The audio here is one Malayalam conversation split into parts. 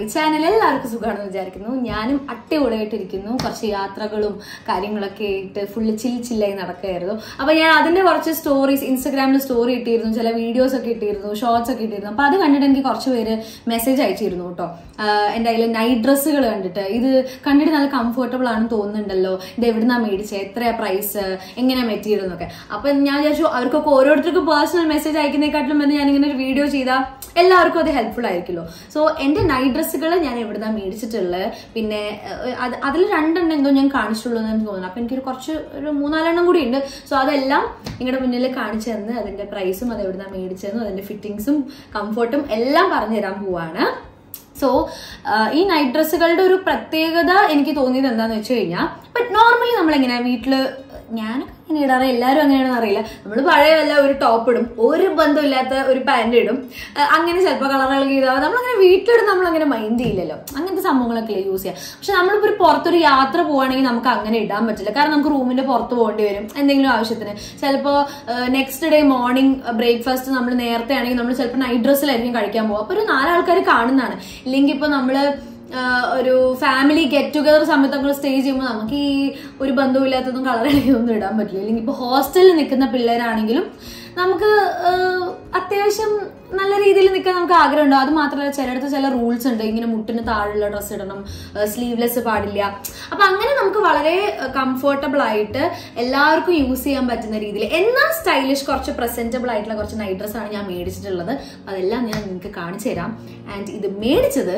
ചാനൽ എല്ലാവർക്കും സുഖമാണെന്ന് വിചാരിക്കുന്നു ഞാനും അടിപൊളിയായിട്ടിരിക്കുന്നു കുറച്ച് യാത്രകളും കാര്യങ്ങളൊക്കെ ആയിട്ട് ഫുള്ള് ചിൽ ചില്ലായി നടക്കുകയായിരുന്നു അപ്പൊ ഞാൻ അതിന്റെ കുറച്ച് സ്റ്റോറീസ് ഇൻസ്റ്റാഗ്രാമിൽ സ്റ്റോറി ഇട്ടിരുന്നു ചില വീഡിയോസ് ഒക്കെ ഇട്ടിരുന്നു ഷോർട്സ് ഒക്കെ ഇട്ടിരുന്നു അപ്പൊ അത് കണ്ടിട്ട് എനിക്ക് കുറച്ച് പേര് മെസ്സേജ് അയച്ചിരുന്നു കേട്ടോ ആഹ് എന്റെ കയ്യിൽ നൈറ്റ് ഡ്രസ്സുകൾ കണ്ടിട്ട് ഇത് കണ്ടിട്ട് നല്ല കംഫർട്ടബിൾ ആണെന്ന് തോന്നുന്നുണ്ടല്ലോ ഇത് എവിടുന്നാ മേടിച്ചത് എത്രയാ പ്രൈസ് എങ്ങനെയാ മെറ്റീരിയൽ എന്നൊക്കെ അപ്പൊ ഞാൻ വിചാരിച്ചു അവർക്കൊക്കെ ഓരോരുത്തർക്കും പേഴ്സണൽ മെസ്സേജ് അയക്കുന്നതിനെക്കാട്ടിലും എന്ന് ഞാൻ ഇങ്ങനെ ഒരു വീഡിയോ ചെയ്താൽ എല്ലാവർക്കും അത് ഹെൽപ്ഫുൾ ആയിരിക്കുമല്ലോ സോ എന്റെ നൈറ്റ് ഡ്രസ്സുകൾ ഞാൻ എവിടുന്നാ മേടിച്ചിട്ടുള്ളത് പിന്നെ അതിൽ രണ്ടെണ്ണം എന്തോ ഞാൻ കാണിച്ചിട്ടുള്ളൂ എന്ന് എനിക്ക് തോന്നുന്നു അപ്പൊ എനിക്കൊരു കുറച്ച് ഒരു മൂന്നാലെണ്ണം കൂടി ഉണ്ട് സോ അതെല്ലാം നിങ്ങളുടെ മുന്നിൽ കാണിച്ചു തന്ന് അതിന്റെ പ്രൈസും അത് എവിടുന്നാ മേടിച്ചതെന്നും അതിന്റെ ഫിറ്റിങ്സും കംഫർട്ടും എല്ലാം പറഞ്ഞു തരാൻ പോവാണ് സോ ഈ നൈറ്റ് ഡ്രസ്സുകളുടെ ഒരു പ്രത്യേകത എനിക്ക് തോന്നിയത് എന്താന്ന് വെച്ച് കഴിഞ്ഞാൽ ബട്ട് നോർമലി നമ്മളെങ്ങനെ വീട്ടില് ഞാനൊക്കെ ഇങ്ങനെ ഇടാറ് എല്ലാവരും അങ്ങനെയാണെന്ന് അറിയില്ല നമ്മൾ പഴയ വല്ല ഒരു ടോപ്പ് ഇടും ഒരു ബന്ധമില്ലാത്ത ഒരു പാന്റ് ഇടും അഹ് അങ്ങനെ ചിലപ്പോൾ കളറുകൾ ചെയ്താൽ നമ്മളങ്ങനെ വീട്ടിലിടും നമ്മളങ്ങനെ മൈൻഡ് ചെയ്യില്ലല്ലോ അങ്ങനത്തെ സംഭവങ്ങളൊക്കെ യൂസ് ചെയ്യാം പക്ഷെ നമ്മളിപ്പോൾ ഒരു പുറത്തൊരു യാത്ര പോവുകയാണെങ്കിൽ നമുക്ക് അങ്ങനെ ഇടാൻ പറ്റില്ല കാരണം നമുക്ക് റൂമിന്റെ പുറത്ത് പോകേണ്ടി വരും എന്തെങ്കിലും ആവശ്യത്തിന് ചിലപ്പോൾ നെക്സ്റ്റ് ഡേ മോർണിംഗ് ബ്രേക്ക്ഫാസ്റ്റ് നമ്മൾ നേരത്തെ ആണെങ്കിൽ നമ്മൾ ചിലപ്പോൾ നൈറ്റ് ഡ്രസ്സിലായിരിക്കും കഴിക്കാൻ പോകും അപ്പോൾ ഒരു നാലാൾക്കാർ കാണുന്നതാണ് ഇല്ലെങ്കിൽ ഇപ്പോൾ നമ്മൾ ആഹ് ഒരു ഫാമിലി ഗെറ്റ് ടുഗദർ സമയത്തൊക്കെ സ്റ്റേ ചെയ്യുമ്പോൾ നമുക്ക് ഈ ഒരു ബന്ധവുമില്ലാത്തതും കളറൊന്നും ഇടാൻ പറ്റില്ല അല്ലെങ്കിൽ ഇപ്പോൾ ഹോസ്റ്റലിൽ നിൽക്കുന്ന പിള്ളേരാണെങ്കിലും നമുക്ക് ആഹ് അത്യാവശ്യം നല്ല രീതിയിൽ നിൽക്കാൻ നമുക്ക് ആഗ്രഹം ഉണ്ടാവും അത് മാത്രമല്ല ചിലയിടത്ത് ചില റൂൾസ് ഉണ്ട് ഇങ്ങനെ മുട്ടിന് താഴെയുള്ള ഡ്രസ്സ് ഇടണം സ്ലീവ്ലെസ് പാടില്ല അപ്പൊ അങ്ങനെ നമുക്ക് വളരെ കംഫർട്ടബിൾ ആയിട്ട് എല്ലാവർക്കും യൂസ് ചെയ്യാൻ പറ്റുന്ന രീതിയിൽ എന്നാൽ സ്റ്റൈലിഷ് കുറച്ച് പ്രസന്റബിൾ ആയിട്ടുള്ള കുറച്ച് നൈറ്റ് ഡ്രസ്സാണ് ഞാൻ മേടിച്ചിട്ടുള്ളത് അതെല്ലാം ഞാൻ നിങ്ങൾക്ക് കാണിച്ചു തരാം ആൻഡ് ഇത് മേടിച്ചത്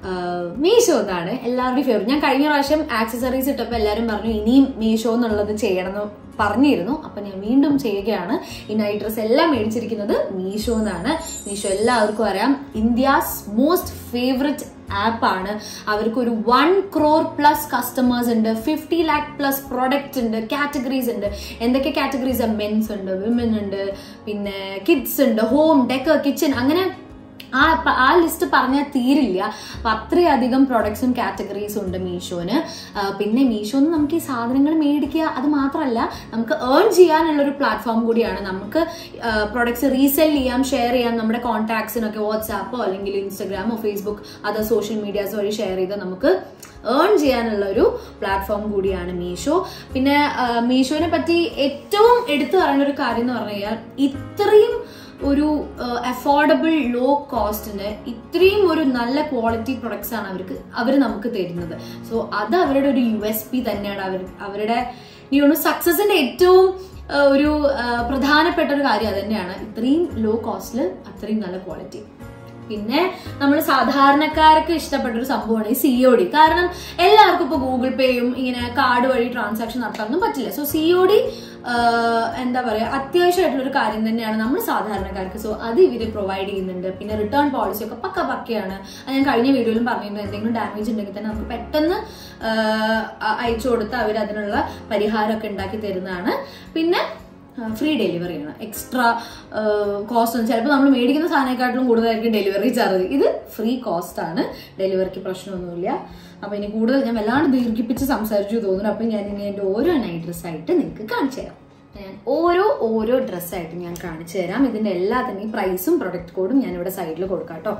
മീഷോ എന്നാണ് എല്ലാവരുടെയും ഫേവറേറ്റ് ഞാൻ കഴിഞ്ഞ പ്രാവശ്യം ആക്സസറീസ് ഇട്ടപ്പോൾ എല്ലാവരും പറഞ്ഞു ഇനിയും മീഷോ എന്നുള്ളത് ചെയ്യണം എന്ന് പറഞ്ഞിരുന്നു അപ്പൊ ഞാൻ വീണ്ടും ചെയ്യുകയാണ് ഈ നൈറ്റ് ഡ്രസ് എല്ലാം മേടിച്ചിരിക്കുന്നത് മീഷോ എന്നാണ് മീഷോ എല്ലാവർക്കും അറിയാം ഇന്ത്യാസ് മോസ്റ്റ് ഫേവററ്റ് ആപ്പാണ് അവർക്ക് ഒരു വൺ ക്രോർ പ്ലസ് കസ്റ്റമേഴ്സ് ഉണ്ട് ഫിഫ്റ്റി ലാക്ക് പ്ലസ് പ്രൊഡക്റ്റ് ഉണ്ട് കാറ്റഗറീസ് ഉണ്ട് എന്തൊക്കെ കാറ്റഗറീസ് മെൻസ് ഉണ്ട് വിമൻ ഉണ്ട് പിന്നെ കിഡ്സ് ഉണ്ട് ഹോം ഡെക്കർ കിച്ചൺ അങ്ങനെ ആ പ- ആ ലിസ്റ്റ് പറഞ്ഞാൽ തീരില്ല അപ്പൊ അത്രയധികം പ്രൊഡക്ട്സും കാറ്റഗറീസും ഉണ്ട് മീഷോന് ആ, പിന്നെ മീഷോന്ന് നമുക്ക് ഈ സാധനങ്ങൾ മേടിക്കുക അത് മാത്രമല്ല നമുക്ക് ഏൺ ചെയ്യാനുള്ള ഒരു പ്ലാറ്റ്ഫോം കൂടിയാണ് നമുക്ക് പ്രൊഡക്ട്സ് റീസെൽ ചെയ്യാം ഷെയർ ചെയ്യാം നമ്മുടെ കോൺടാക്ട്സിനൊക്കെ വാട്സാപ്പോ അല്ലെങ്കിൽ ഇൻസ്റ്റഗ്രാമോ ഫേസ്ബുക്ക് അതർ സോഷ്യൽ മീഡിയാസ് വഴി ഷെയർ ചെയ്ത് നമുക്ക് ഏൺ ചെയ്യാനുള്ള ഒരു പ്ലാറ്റ്ഫോം കൂടിയാണ് മീഷോ പിന്നെ ആ, മീഷോനെ പറ്റി ഏറ്റവും എടുത്തു പറയുന്ന ഒരു കാര്യം എന്ന് പറഞ്ഞു കഴിഞ്ഞാൽ ഇത്രയും ഒരു അഫോർഡബിൾ ലോ കോസ്റ്റിന് ഇത്രയും ഒരു നല്ല ക്വാളിറ്റി പ്രൊഡക്ട്സ് ആണ് അവർക്ക് അവർ നമുക്ക് തരുന്നത് സോ അത് അവരുടെ ഒരു യു എസ് പി തന്നെയാണ് അവർ അവരുടെ ഈ ഒരു സക്സസിന്റെ ഏറ്റവും ആ, ഒരു ആ, പ്രധാനപ്പെട്ട ഒരു കാര്യം അത് തന്നെയാണ് ഇത്രയും ലോ കോസ്റ്റിൽ അത്രയും നല്ല ക്വാളിറ്റി പിന്നെ നമ്മൾ സാധാരണക്കാർക്ക് ഇഷ്ടപ്പെട്ട ഒരു സംഭവമാണ് ഈ സി ഒ ഡി കാരണം എല്ലാവർക്കും ഇപ്പോൾ ഗൂഗിൾ പേയും ഇങ്ങനെ കാർഡ് വഴി ട്രാൻസാക്ഷൻ നടത്താനൊന്നും പറ്റില്ല സോ സി ഒ ഡി എന്താ പറയുക അത്യാവശ്യമായിട്ടുള്ള ഒരു കാര്യം തന്നെയാണ് നമ്മൾ സാധാരണക്കാർക്ക് സോ അത് ഇവർ പ്രൊവൈഡ് ചെയ്യുന്നുണ്ട് പിന്നെ റിട്ടേൺ പോളിസി ഒക്കെ പക്ക പക്കയാണ് അത് ഞാൻ കഴിഞ്ഞ വീഡിയോയിലും പറഞ്ഞിരുന്നു എന്തെങ്കിലും ഡാമേജ് ഉണ്ടെങ്കിൽ തന്നെ നമുക്ക് പെട്ടെന്ന് ആ, അയച്ചു കൊടുത്ത് അവർ അതിനുള്ള പരിഹാരമൊക്കെ ഉണ്ടാക്കി തരുന്നതാണ് പിന്നെ ഫ്രീ ഡെലിവറിയാണ് എക്സ്ട്രാ കോസ്റ്റ് ഒന്നും ചിലപ്പോൾ നമ്മൾ മേടിക്കുന്ന സാധനത്തെക്കാട്ടിലും കൂടുതലായിരിക്കും ഡെലിവറി ചാർജ് ഇത് ഫ്രീ കോസ്റ്റ് ആണ് ഡെലിവറിക്ക് പ്രശ്നമൊന്നുമില്ല അപ്പൊ ഇനി കൂടുതൽ ഞാൻ വല്ലാണ്ട് ദീർഘിപ്പിച്ച് സംസാരിച്ചു തോന്നുന്നു അപ്പൊ ഞാൻ ഇനി എന്റെ ഓരോ നൈറ്റ് ഡ്രസ് ആയിട്ട് നിങ്ങൾക്ക് കാണിച്ചു തരാം ഞാൻ ഓരോ ഓരോ ഡ്രസ്സായിട്ട് ഞാൻ കാണിച്ചു തരാം ഇതിന്റെ എല്ലാത്തിൻ്റെയും പ്രൈസും പ്രൊഡക്റ്റ് കോഡും ഞാൻ ഇവിടെ സൈഡിൽ കൊടുക്കാം കേട്ടോ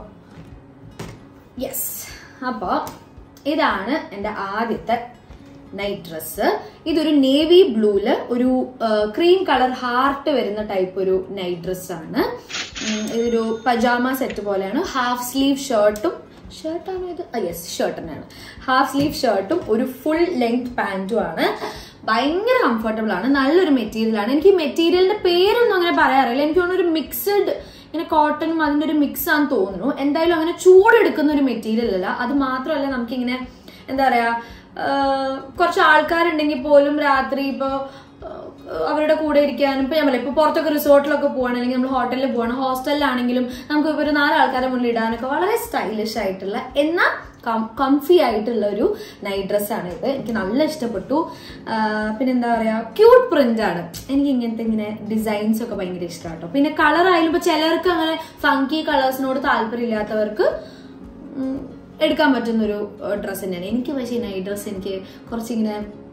യെസ് അപ്പോൾ ഇതാണ് എൻ്റെ ആദ്യത്തെ നൈറ്റ് ഡ്രസ്സ് ഇതൊരു നേവി ബ്ലൂല് ഒരു ക്രീം കളർ ഹാർട്ട് വരുന്ന ടൈപ്പ് ഒരു നൈറ്റ് ഡ്രസ്സാണ് ഇതൊരു പജാമ സെറ്റ് പോലെയാണ് ഹാഫ് സ്ലീവ് ഷർട്ടും ഷർട്ടാണോ ഇത് യെസ് ഷർട്ട് തന്നെയാണ് ഹാഫ് സ്ലീവ് ഷർട്ടും ഒരു ഫുൾ ലെങ്ത് പാൻറ്റും ആണ് ഭയങ്കര കംഫർട്ടബിൾ ആണ് നല്ലൊരു മെറ്റീരിയൽ ആണ് എനിക്ക് മെറ്റീരിയലിന്റെ പേരൊന്നും അങ്ങനെ പറയാറില്ല എനിക്ക് തോന്നുന്നു ഒരു മിക്സഡ് ഇങ്ങനെ കോട്ടണും അതിന്റെ ഒരു മിക്സ് ആണെന്ന് തോന്നുന്നു എന്തായാലും അങ്ങനെ ചൂടെടുക്കുന്ന ഒരു മെറ്റീരിയൽ അല്ല അത് മാത്രമല്ല നമുക്കിങ്ങനെ എന്താ പറയാ ആഹ് കുറച്ച് ആൾക്കാരുണ്ടെങ്കിൽ പോലും രാത്രി ഇപ്പോൾ അവരുടെ കൂടെ ഇരിക്കാനും ഇപ്പൊ ഞാൻ പറയാം ഇപ്പൊ പുറത്തൊക്കെ റിസോർട്ടിലൊക്കെ പോവാണ് അല്ലെങ്കിൽ നമ്മൾ ഹോട്ടലിൽ പോവാണ് ഹോസ്റ്റലിലാണെങ്കിലും നമുക്ക് ഇപ്പൊ ഒരു നാലാൾക്കാരെ മുന്നിൽ ഇടാനൊക്കെ വളരെ സ്റ്റൈലിഷ് ആയിട്ടുള്ള എന്നാൽ കംഫി ആയിട്ടുള്ള ഒരു നൈറ്റ് ഡ്രസ്സാണ് ഇത് എനിക്ക് നല്ല ഇഷ്ടപ്പെട്ടു ആഹ് പിന്നെ എന്താ പറയാ ക്യൂട്ട് പ്രിന്റ് ആണ് എനിക്ക് ഇങ്ങനത്തെ ഇങ്ങനെ ഡിസൈൻസ് ഒക്കെ ഭയങ്കര ഇഷ്ടമാണ് കേട്ടോ പിന്നെ കളർ ആയാലും ഇപ്പൊ ചിലർക്ക് അങ്ങനെ ഫങ്കി കളേഴ്സിനോട് താല്പര്യമില്ലാത്തവർക്ക് ഉം, എടുക്കാൻ പറ്റുന്ന ഒരു ഡ്രസ്സ് തന്നെയാണ് എനിക്ക് പക്ഷേ നൈറ്റ് ഡ്രസ്സ് എനിക്ക് കുറച്ചിങ്ങനെ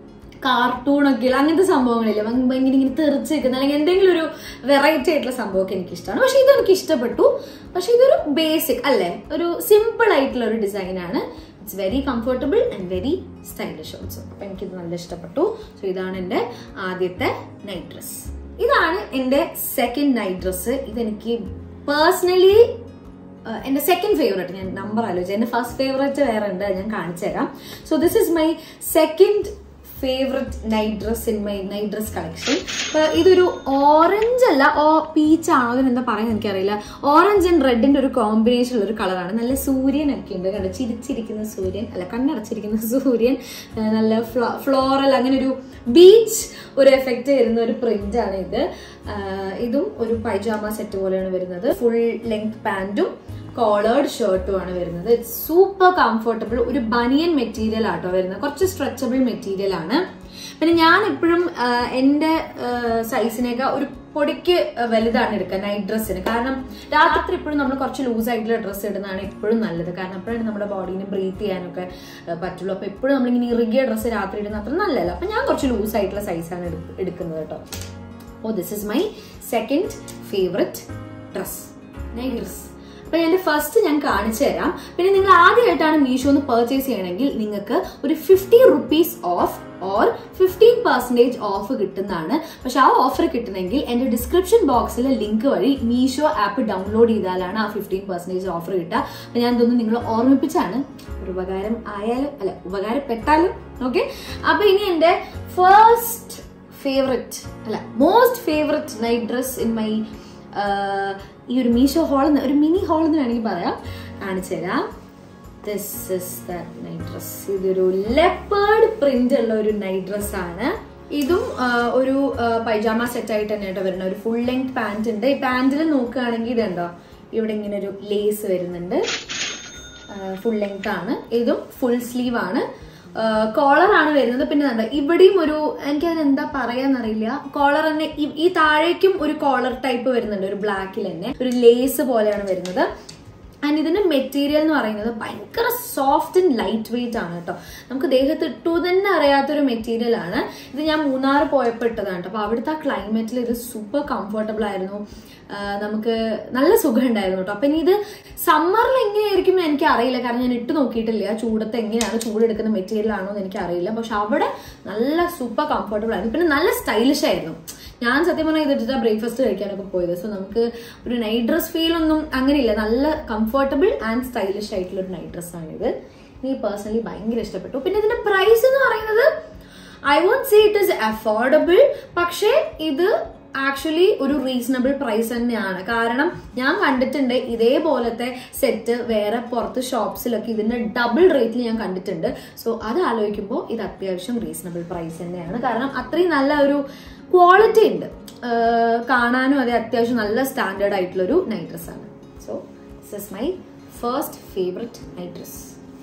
കാർട്ടൂൺ ഒക്കെ അങ്ങനത്തെ സംഭവങ്ങളില്ല ഭയങ്കര ഇങ്ങനെ തെറിച്ച് നിൽക്കുന്ന അല്ലെങ്കിൽ എന്തെങ്കിലും ഒരു വെറൈറ്റി ആയിട്ടുള്ള സംഭവമൊക്കെ എനിക്ക് ഇഷ്ടമാണ് പക്ഷെ ഇത് എനിക്ക് ഇഷ്ടപ്പെട്ടു പക്ഷെ ഇതൊരു ബേസിക് അല്ലേ ഒരു സിമ്പിൾ ആയിട്ടുള്ള ഒരു ഡിസൈൻ ആണ് it's very comfortable and very stylish also അപ്പൊ എനിക്കിത് നല്ല ഇഷ്ടപ്പെട്ടു സോ ഇതാണ് എൻ്റെ ആദ്യത്തെ നൈറ്റ് ഡ്രസ് ഇതാണ് എൻ്റെ സെക്കൻഡ് നൈറ്റ് ഡ്രസ്സ് ഇതെനിക്ക് പേഴ്സണലി എന്റെ സെക്കൻഡ് ഫേവറേറ്റ് ഞാൻ നമ്പർ ആലോചിച്ചു എന്റെ ഫസ്റ്റ് ഫേവറേറ്റ് വേറെ ഉണ്ട് അത് ഞാൻ കാണിച്ചു തരാം so this is my second favourite night dress in my night dress collection ഇതൊരു ഓറഞ്ച് അല്ല ഓ പീച്ച് ആണോ അതിന് എന്താ പറയുന്നത് എനിക്കറിയില്ല ഓറഞ്ച് ആൻഡ് റെഡിന്റെ ഒരു കോമ്പിനേഷൻ ഉള്ള ഒരു കളറാണ് നല്ല സൂര്യനൊക്കെ ഉണ്ട് കണ്ടോ ചിരിച്ചിരിക്കുന്ന സൂര്യൻ അല്ല കണ്ണടച്ചിരിക്കുന്ന സൂര്യൻ ആ, നല്ല ഫ്ലോറൽ അങ്ങനെ ഒരു ബീച്ച് ഒരു എഫക്റ്റ് വരുന്ന ഒരു പ്രിന്റ് ആണ് ഇത് ആ, ഇതും ഒരു പൈജാമ സെറ്റ് പോലെയാണ് വരുന്നത് ഫുൾ ലെങ്ത് പാന്റും കോളേർഡ് ഷർട്ടും ആണ് വരുന്നത് ഇറ്റ്സ് സൂപ്പർ കംഫർട്ടബിൾ ഒരു ബനിയൻ മെറ്റീരിയൽ ആട്ടോ വരുന്നത് കുറച്ച് സ്ട്രെച്ചബിൾ മെറ്റീരിയൽ ആണ് പിന്നെ ഞാൻ എപ്പോഴും എൻ്റെ സൈസിനേക്കാൾ ഒരു പൊടിക്ക് വലുതാണ് എടുക്കുക നൈറ്റ് ഡ്രസ്സിന് കാരണം രാത്രി എപ്പോഴും നമ്മൾ കുറച്ച് ലൂസ് ആയിട്ടുള്ള ഡ്രസ്സ് ഇടുന്നതാണ് എപ്പോഴും നല്ലത് കാരണം അപ്പോഴാണ് നമ്മുടെ ബോഡീനെ ബ്രീത്ത് ചെയ്യാനൊക്കെ ആ, പറ്റുള്ളൂ അപ്പൊ എപ്പോഴും നമ്മളിങ്ങനെ ഇറുകിയ ഡ്രസ്സ് രാത്രി ഇടുന്ന അത്ര നല്ലതല്ല അപ്പൊ ഞാൻ കുറച്ച് ലൂസ് ആയിട്ടുള്ള സൈസാണ് എടുക്കുന്നത് കേട്ടോ oh this is my second favourite dress night dress അപ്പൊ എന്റെ ഫസ്റ്റ് ഞാൻ കാണിച്ചു തരാം പിന്നെ നിങ്ങൾ ആദ്യമായിട്ടാണ് മീഷോ ഒന്ന് പർച്ചേസ് ചെയ്യണമെങ്കിൽ നിങ്ങൾക്ക് ഒരു fifty rupees off or fifteen percentage off കിട്ടുന്നതാണ് പക്ഷെ ആ ഓഫർ കിട്ടണമെങ്കിൽ എന്റെ ഡിസ്ക്രിപ്ഷൻ ബോക്സിലെ ലിങ്ക് വഴി മീഷോ ആപ്പ് ഡൗൺലോഡ് ചെയ്താലാണ് ആ ഫിഫ്റ്റീൻ പെർസെന്റേജ് ഓഫർ കിട്ടുക അപ്പൊ ഞാൻ ഇതൊന്ന് നിങ്ങൾ ഓർമ്മിപ്പിച്ചാണ് ഒരു ഉപകാരം ആയാലും അല്ല ഉപകാരപ്പെട്ടാലും ഓക്കെ അപ്പൊ ഇനി എന്റെ ഫസ്റ്റ് ഫേവററ്റ് അല്ല most favourite night dress in my ഈ ഒരു മീഷോ ഹോൾ ഒരു മിനി ഹോൾ എന്ന് വേണമെങ്കിൽ പറയാം കാണിച്ചു തരാം this is that night dress ഇതൊരു ലെപ്പേർഡ് പ്രിന്റ് ഉള്ള ഒരു നൈറ്റ് ഡ്രസ് ആണ് ഇതും ആ, ഒരു പൈജാമ സെറ്റ് ആയിട്ട് തന്നെ കേട്ടോ വരുന്ന ഒരു ഫുൾ ലെങ്ത് പാന്റ് ഉണ്ട് ഈ പാന്റിൽ നോക്കുകയാണെങ്കിൽ ഇതുണ്ടോ ഇവിടെ ഇങ്ങനെ ഒരു ലേസ് വരുന്നുണ്ട് ഫുൾ ലെങ്ത് ആണ് ഇതും ഫുൾ സ്ലീവ് ആണ് കോളർ ആണ് വരുന്നത് പിന്നെ എന്താ ഇവിടെയും ഒരു എനിക്കതിന് എന്താ പറയാന്നറിയില്ല കോളർ തന്നെ ഈ- ഈ താഴേക്കും ഒരു കോളർ ടൈപ്പ് വരുന്നുണ്ട് ഒരു ബ്ലാക്കിൽ തന്നെ ഒരു ലേസ് പോലെയാണ് വരുന്നത് ആൻഡ് ഇതിന്റെ മെറ്റീരിയൽ എന്ന് പറയുന്നത് ഭയങ്കര സോഫ്റ്റ് ആൻഡ് ലൈറ്റ് വെയിറ്റ് ആണ് കേട്ടോ നമുക്ക് ദേഹത്ത് ഇട്ടു തന്നെ അറിയാത്തൊരു മെറ്റീരിയൽ ആണ് ഇത് ഞാൻ മൂന്നാർ പോയപ്പോൾ ഇട്ടതാണ് കേട്ടോ അപ്പൊ അവിടുത്തെ ആ ക്ലൈമറ്റിൽ ഇത് സൂപ്പർ കംഫർട്ടബിൾ ആയിരുന്നു ആ, നമുക്ക് നല്ല സുഖം ഉണ്ടായിരുന്നു കേട്ടോ അപ്പൊ ഇനി ഇത് സമ്മറിൽ എങ്ങനെയായിരിക്കും എന്ന് എനിക്ക് അറിയില്ല കാരണം ഞാൻ ഇട്ട് നോക്കിയിട്ടില്ല ചൂടത്ത് എങ്ങനെയാണ് ചൂടെടുക്കുന്ന മെറ്റീരിയൽ ആണോ എന്ന് എനിക്ക് അറിയില്ല പക്ഷെ അവിടെ നല്ല സൂപ്പർ കംഫർട്ടബിൾ ആയിരുന്നു പിന്നെ നല്ല സ്റ്റൈലിഷ് ആയിരുന്നു ഞാൻ സത്യം പറഞ്ഞാൽ ഇതിട്ട് ബ്രേക്ക്ഫാസ്റ്റ് കഴിക്കാനൊക്കെ പോയത് സോ നമുക്ക് ഒരു നൈറ്റ് ഡ്രസ് ഫീൽ ഒന്നും അങ്ങനെയില്ല നല്ല കംഫർട്ടബിൾ ആൻഡ് സ്റ്റൈലിഷ് ആയിട്ടുള്ള ഒരു നൈറ്റ് ഡ്രസ് ആണ് ഇത് എനിക്ക് പേഴ്സണലി ഭയങ്കര ഇഷ്ടപ്പെട്ടു പിന്നെ ഇതിന്റെ പ്രൈസ് എന്ന് പറയുന്നത് I won't say it is affordable പക്ഷേ ഇത് ആക്ച്വലി ഒരു റീസണബിൾ പ്രൈസ് തന്നെയാണ് കാരണം ഞാൻ കണ്ടിട്ടുണ്ട് ഇതേപോലത്തെ സെറ്റ് വേറെ പുറത്ത് ഷോപ്സിലൊക്കെ ഇതിന്റെ ഡബിൾ റേറ്റിൽ ഞാൻ കണ്ടിട്ടുണ്ട് സോ അത് ആലോചിക്കുമ്പോൾ ഇത് അത്യാവശ്യം റീസണബിൾ പ്രൈസ് തന്നെയാണ് കാരണം അത്രയും നല്ല ഒരു ക്വാളിറ്റി ഉണ്ട് ആഹ് കാണാനും അതെ അത്യാവശ്യം നല്ല സ്റ്റാൻഡേർഡ് ആയിട്ടുള്ള ഒരു നൈറ്റ് ഡ്രസ് ആണ് so this is my first favourite night dress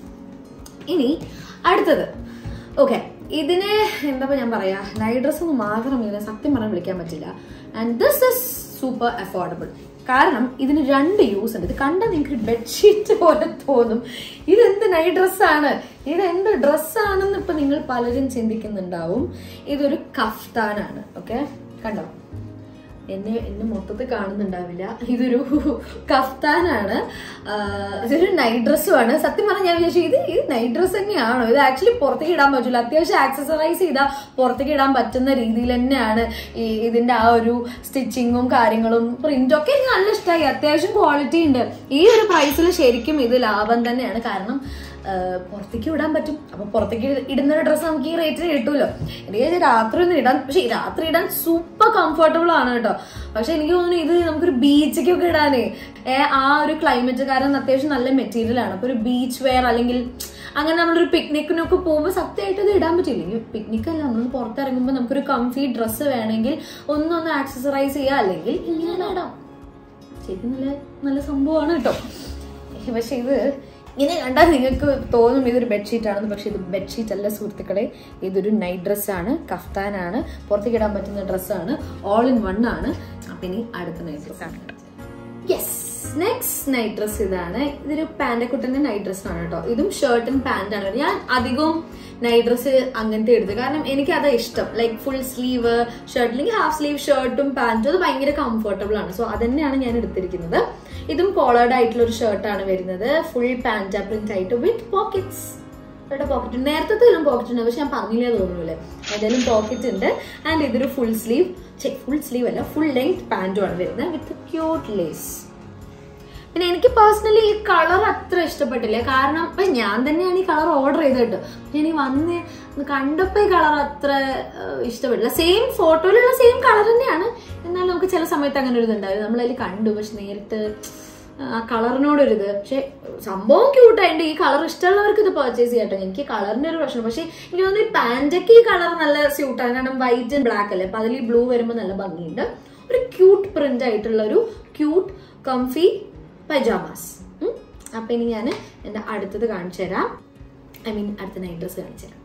ഇനി അടുത്തത് ഓക്കെ ഇതിനെ എന്താ ഞാൻ പറയാ നൈറ്റ് ഡ്രസ് ഒന്നും മാത്രം ഇതിനെ സത്യം പറഞ്ഞാൽ വിളിക്കാൻ പറ്റില്ല and this is super affordable കാരണം ഇതിന് രണ്ട് യൂസ് ഉണ്ട് ഇത് കണ്ടാൽ നിങ്ങൾക്ക് ബെഡ്ഷീറ്റ് പോലെ തോന്നും ഇതെന്ത് നൈറ്റ് ഡ്രസ്സാണ് ഇത് എന്ത് ഡ്രസ്സാണെന്ന് ഇപ്പൊ നിങ്ങൾ പലരും ചിന്തിക്കുന്നുണ്ടാവും ഇതൊരു കഫ്താനാണ് ഓക്കെ കണ്ടോ എന്നെ എന്നെ മൊത്തത്തിൽ കാണുന്നുണ്ടാവില്ല ഇതൊരു കഫ്താനാണ് ആഹ് ഇതൊരു നൈറ്റ് ഡ്രസ്സുമാണ് സത്യം പറഞ്ഞാൽ ഞാൻ വിചാരിച്ചു ഇത് ഇത് നൈറ്റ് ഡ്രസ്സ് തന്നെയാണോ ഇത് ആക്ച്വലി പുറത്തേക്ക് ഇടാൻ പറ്റില്ല അത്യാവശ്യം ആക്സസറൈസ് ചെയ്താൽ പുറത്തേക്ക് ഇടാൻ പറ്റുന്ന രീതിയിൽ തന്നെയാണ് ഈ ഇതിന്റെ ആ ഒരു സ്റ്റിച്ചിങ്ങും കാര്യങ്ങളും പ്രിന്റും ഒക്കെ എനിക്ക് നല്ല ഇഷ്ടമായി അത്യാവശ്യം ക്വാളിറ്റി ഉണ്ട് ഈ ഒരു പ്രൈസിൽ ശരിക്കും ഇത് ലാഭം തന്നെയാണ് കാരണം ആഹ് പുറത്തേക്ക് ഇടാൻ പറ്റും അപ്പൊ പുറത്തേക്ക് ഇടുന്ന ഒരു ഡ്രസ്സ് നമുക്ക് ഈ റേറ്റിന് കിട്ടുമല്ലോ എനിക്ക് ഇത് രാത്രി ഒന്നും ഇടാൻ പക്ഷെ ഈ രാത്രി ഇടാൻ സൂപ്പർ കംഫർട്ടബിൾ ആണ് കേട്ടോ പക്ഷെ എനിക്ക് തോന്നുന്നു ഇത് നമുക്കൊരു ബീച്ചിക്കൊക്കെ ഇടാനേ ഏ, ആ ഒരു ക്ലൈമറ്റ് കാരണം അത്യാവശ്യം നല്ല മെറ്റീരിയൽ ആണ് അപ്പൊ ഒരു ബീച്ച് വെയർ അല്ലെങ്കിൽ അങ്ങനെ നമ്മളൊരു പിക്നിക്കിനൊക്കെ പോകുമ്പോൾ സത്യമായിട്ട് ഇത് ഇടാൻ പറ്റില്ല ഇനി പിക്നിക് അല്ല നമ്മൾ പുറത്തിറങ്ങുമ്പോൾ നമുക്കൊരു കംഫി ഡ്രസ്സ് വേണമെങ്കിൽ ഒന്നൊന്ന് ആക്സസറൈസ് ചെയ്യാം അല്ലെങ്കിൽ ഇങ്ങനെ ഇടാം ശരിക്കും നല്ല നല്ല സംഭവമാണ് കേട്ടോ പക്ഷെ ഇത് ഇങ്ങനെ കണ്ടാൽ നിങ്ങൾക്ക് തോന്നും ഇതൊരു ബെഡ്ഷീറ്റ് ആണെന്ന് പക്ഷെ ഇത് ബെഡ്ഷീറ്റ് അല്ല സുഹൃത്തുക്കളെ ഇതൊരു നൈറ്റ് ഡ്രസ്സാണ് കഫ്താനാണ് പുറത്തേക്ക് ഇടാൻ പറ്റുന്ന ഡ്രസ്സാണ് ഓൾ ഇൻ വൺ ആണ് അപ്പൊ ഇനി അടുത്ത night dress yes next night dress ഇതാണ് ഇതൊരു പാൻഡക്കുട്ടന്റെ നൈറ്റ് ഡ്രസ് ആണ് കേട്ടോ ഇതും ഷർട്ട് ആൻഡ് പാന്റ് ആണ് ഞാൻ അധികവും നൈറ്റ് ഡ്രസ് അങ്ങനത്തെ എടുത്തത് കാരണം എനിക്ക് അതാ ഇഷ്ടം ലൈക്ക് ഫുൾ സ്ലീവ് ഷർട്ട് അല്ലെങ്കിൽ ഹാഫ് സ്ലീവ് ഷർട്ടും പാന്റും അത് ഭയങ്കര കംഫർട്ടബിൾ ആണ് സോ അത് തന്നെയാണ് ഞാൻ എടുത്തിരിക്കുന്നത് ഇതും കോളേർഡ് ആയിട്ടുള്ള ഒരു ഷർട്ടാണ് വരുന്നത് ഫുൾ പാൻറ്റ പ്രിന്റ് ആയിട്ട് വിത്ത് പോക്കറ്റ്സ് ഇവിടെ പോക്കറ്റ് ഉണ്ട് നേരത്തെ ഇതിലും പോക്കറ്റ് ഉണ്ട് പക്ഷെ ഞാൻ പറഞ്ഞില്ലേ തോന്നുന്നില്ലേ അതിലും പോക്കറ്റ് ഉണ്ട് ആൻഡ് ഇതൊരു ഫുൾ സ്ലീവ് ഫുൾ സ്ലീവ് അല്ല ഫുൾ ലെങ്ത് പാൻറ്റും ആണ് വരുന്നത് വിത്ത് ക്യൂട്ട് ലേസ് പിന്നെ എനിക്ക് പേഴ്സണലി ഈ കളർ അത്ര ഇഷ്ടപ്പെട്ടില്ല കാരണം ഇപ്പൊ ഞാൻ തന്നെയാണ് ഈ കളർ ഓർഡർ ചെയ്തിട്ട് ഞാൻ ഈ വന്ന് കണ്ടപ്പോ ഈ കളർ അത്ര ഏഹ്, ഇഷ്ടപ്പെട്ടില്ല സെയിം ഫോട്ടോയിലുള്ള സെയിം കളർ തന്നെയാണ് എന്നാൽ നമുക്ക് ചില സമയത്ത് അങ്ങനെ ഒരു ഇതുണ്ടാവും നമ്മളതിൽ കണ്ടു പക്ഷെ നേരിട്ട് ആ കളറിനോടൊരിത് പക്ഷെ സംഭവം ക്യൂട്ടായിട്ട് ഈ കളർ ഇഷ്ടമുള്ളവർക്ക് ഇത് പർച്ചേസ് ചെയ്യട്ടോ എനിക്ക് കളറിന്റെ ഒരു പ്രശ്നം പക്ഷെ എനിക്ക് തോന്നുന്നു ഈ പാൻറ്റൊക്കെ ഈ കളർ നല്ല സ്യൂട്ടാണ് കാരണം വൈറ്റ് ആൻഡ് ബ്ലാക്ക് അല്ലേ അപ്പൊ അതിൽ ഈ ബ്ലൂ വരുമ്പോൾ നല്ല ഭംഗിയുണ്ട് ഒരു ക്യൂട്ട് പ്രിന്റ് ആയിട്ടുള്ള ഒരു ക്യൂട്ട് കംഫി പജാമാസ് അപ്പൊ ഇനി ഞാൻ എന്റെ അടുത്തത് കാണിച്ചു തരാം ഐ മീൻ അടുത്ത നൈറ്റ് ഡ്രസ് കാണിച്ചു തരാം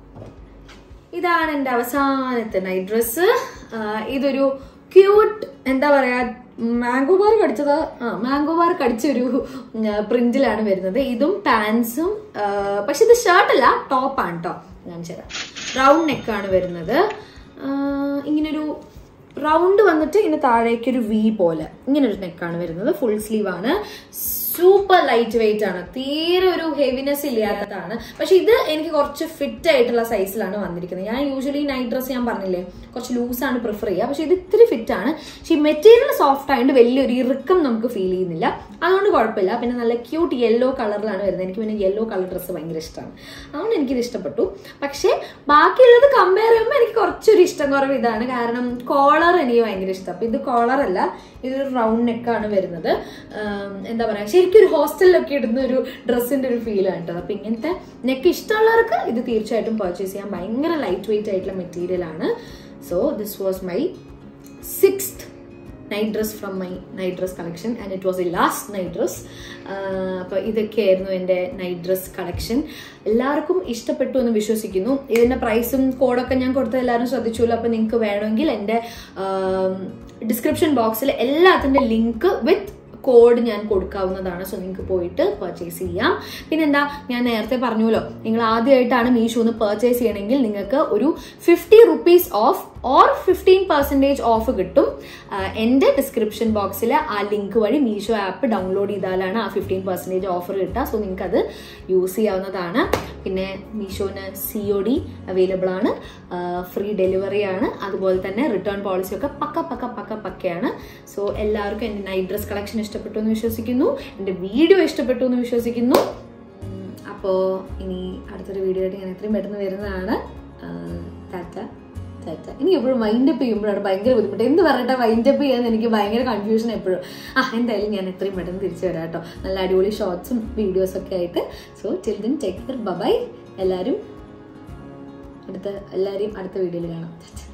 ഇതാണ് എൻ്റെ അവസാനത്തെ നൈറ്റ് ഡ്രസ്സ് ഇതൊരു ക്യൂട്ട് എന്താ പറയാ മാംഗോ ബാർ കടിച്ചത് ആ മാംഗോ ബാർ കടിച്ചൊരു പ്രിന്റിലാണ് വരുന്നത് ഇതും പാൻസും പക്ഷെ ഇത് ഷർട്ടല്ല ടോപ്പാണ് കേട്ടോ കാണിച്ചു തരാം റൗണ്ട് നെക്കാണ് വരുന്നത് ആ, ഇങ്ങനൊരു റൗണ്ട് വന്നിട്ട് ഇങ്ങനെ താഴേക്ക് ഒരു വി പോലെ ഇങ്ങനെ ഒരു നെക്കാണ് വരുന്നത് ഫുൾ സ്ലീവ് ആണ് സൂപ്പർ ലൈറ്റ് വെയിറ്റ് ആണ് തീരെ ഒരു ഹെവിനെസ് ഇല്ലാത്തതാണ് പക്ഷെ ഇത് എനിക്ക് കുറച്ച് ഫിറ്റ് ആയിട്ടുള്ള സൈസിലാണ് വന്നിരിക്കുന്നത് ഞാൻ യൂഷ്വലി നൈറ്റ് ഡ്രസ് ഞാൻ പറഞ്ഞില്ലേ കുറച്ച് ലൂസാണ് പ്രിഫർ ചെയ്യുക പക്ഷെ ഇത് ഇത്തിരി ഫിറ്റ് ആണ് പക്ഷെ ഈ മെറ്റീരിയൽ സോഫ്റ്റ് ആയതുകൊണ്ട് വലിയൊരു ഇറുക്കം നമുക്ക് ഫീൽ ചെയ്യുന്നില്ല അതുകൊണ്ട് കുഴപ്പമില്ല പിന്നെ നല്ല ക്യൂട്ട് യെല്ലോ കളറിലാണ് വരുന്നത് എനിക്ക് പിന്നെ യെല്ലോ കളർ ഡ്രസ്സ് ഭയങ്കര ഇഷ്ടമാണ് അതുകൊണ്ട് എനിക്കിത് ഇഷ്ടപ്പെട്ടു പക്ഷേ ബാക്കിയുള്ളത് കമ്പയർ ചെയ്യുമ്പോൾ എനിക്ക് കുറച്ചൊരു ഇഷ്ടം കുറവ് ഇതാണ് കാരണം കോളർ എനിക്ക് ഭയങ്കര ഇഷ്ടം അപ്പൊ ഇത് കോളർ അല്ല ഇതൊരു റൗണ്ട് നെക്കാണ് വരുന്നത് ആം, എന്താ പറയാ ശരിക്കും ഒരു ഹോസ്റ്റലിലൊക്കെ ഇടുന്ന ഒരു ഡ്രസ്സിന്റെ ഒരു ഫീൽ ആണ് കേട്ടോ അപ്പൊ ഇങ്ങനത്തെ നെക്ക് ഇഷ്ടമുള്ളവർക്ക് ഇത് തീർച്ചയായിട്ടും പർച്ചേസ് ചെയ്യാൻ ഭയങ്കര ലൈറ്റ് വെയിറ്റ് ആയിട്ടുള്ള മെറ്റീരിയൽ ആണ് so this was my sixth night dress from my night dress collection and it was a last night dress അപ്പോൾ ഇതൊക്കെയായിരുന്നു എൻ്റെ നൈറ്റ് ഡ്രസ് കളക്ഷൻ എല്ലാവർക്കും ഇഷ്ടപ്പെട്ടു എന്ന് വിശ്വസിക്കുന്നു ഇതിൻ്റെ പ്രൈസും കോഡൊക്കെ ഞാൻ കൊടുത്തത് എല്ലാവരും ശ്രദ്ധിച്ചുല്ലോ അപ്പോൾ നിങ്ങൾക്ക് വേണമെങ്കിൽ എൻ്റെ ഡിസ്ക്രിപ്ഷൻ ബോക്സിൽ എല്ലാത്തിൻ്റെ ലിങ്ക് വിത്ത് കോഡ് ഞാൻ കൊടുക്കാവുന്നതാണ് സോ നിങ്ങൾക്ക് പോയിട്ട് പർച്ചേസ് ചെയ്യാം പിന്നെന്താ ഞാൻ നേരത്തെ പറഞ്ഞല്ലോ നിങ്ങൾ ആദ്യമായിട്ടാണ് മീഷോന്ന് പർച്ചേസ് ചെയ്യണമെങ്കിൽ നിങ്ങൾക്ക് ഒരു fifty rupees off or fifteen percentage off കിട്ടും ആഹ് എൻ്റെ ഡിസ്ക്രിപ്ഷൻ ബോക്സിൽ ആ ലിങ്ക് വഴി മീഷോ ആപ്പ് ഡൗൺലോഡ് ചെയ്താലാണ് ആ ഫിഫ്റ്റീൻ പെർസെൻറ്റേജ് ഓഫർ കിട്ടുക സോ നിങ്ങൾക്ക് അത് യൂസ് ചെയ്യാവുന്നതാണ് പിന്നെ മീഷോന് സി ഒ ഡി അവൈലബിൾ ആണ് ഫ്രീ ഡെലിവറി ആണ് അതുപോലെ തന്നെ റിട്ടേൺ പോളിസി ഒക്കെ പക്ക പക്ക പക്ക പക്കയാണ് സോ എല്ലാവർക്കും എൻ്റെ നൈറ്റ് ഡ്രസ് കളക്ഷൻ ഇഷ്ടപ്പെട്ടു എന്ന് വിശ്വസിക്കുന്നു എൻ്റെ വീഡിയോ ഇഷ്ടപ്പെട്ടു എന്ന് വിശ്വസിക്കുന്നു ഉം, അപ്പോൾ ഇനി അടുത്തൊരു വീഡിയോ ആയിട്ട് ഞാൻ എത്രയും പെട്ടെന്ന് വരുന്നതാണ് ടാറ്റ ടാറ്റ ഇനി എപ്പോഴും വൈൻഡ് അപ്പ് ചെയ്യുമ്പോഴാണ് ഭയങ്കര ബുദ്ധിമുട്ട് എന്ത് പറഞ്ഞിട്ട് വൈൻഡ് അപ്പ് ചെയ്യാൻ എനിക്ക് ഭയങ്കര കൺഫ്യൂഷൻ എപ്പോഴും ആ എന്തായാലും ഞാൻ എത്രയും പെട്ടെന്ന് തിരിച്ചു വരാം കേട്ടോ നല്ല അടിപൊളി ഷോർട്സും വീഡിയോസും ഒക്കെ ആയിട്ട് so till then take care bye എല്ലാവരും അടുത്ത എല്ലാവരെയും അടുത്ത വീഡിയോയിൽ കാണാം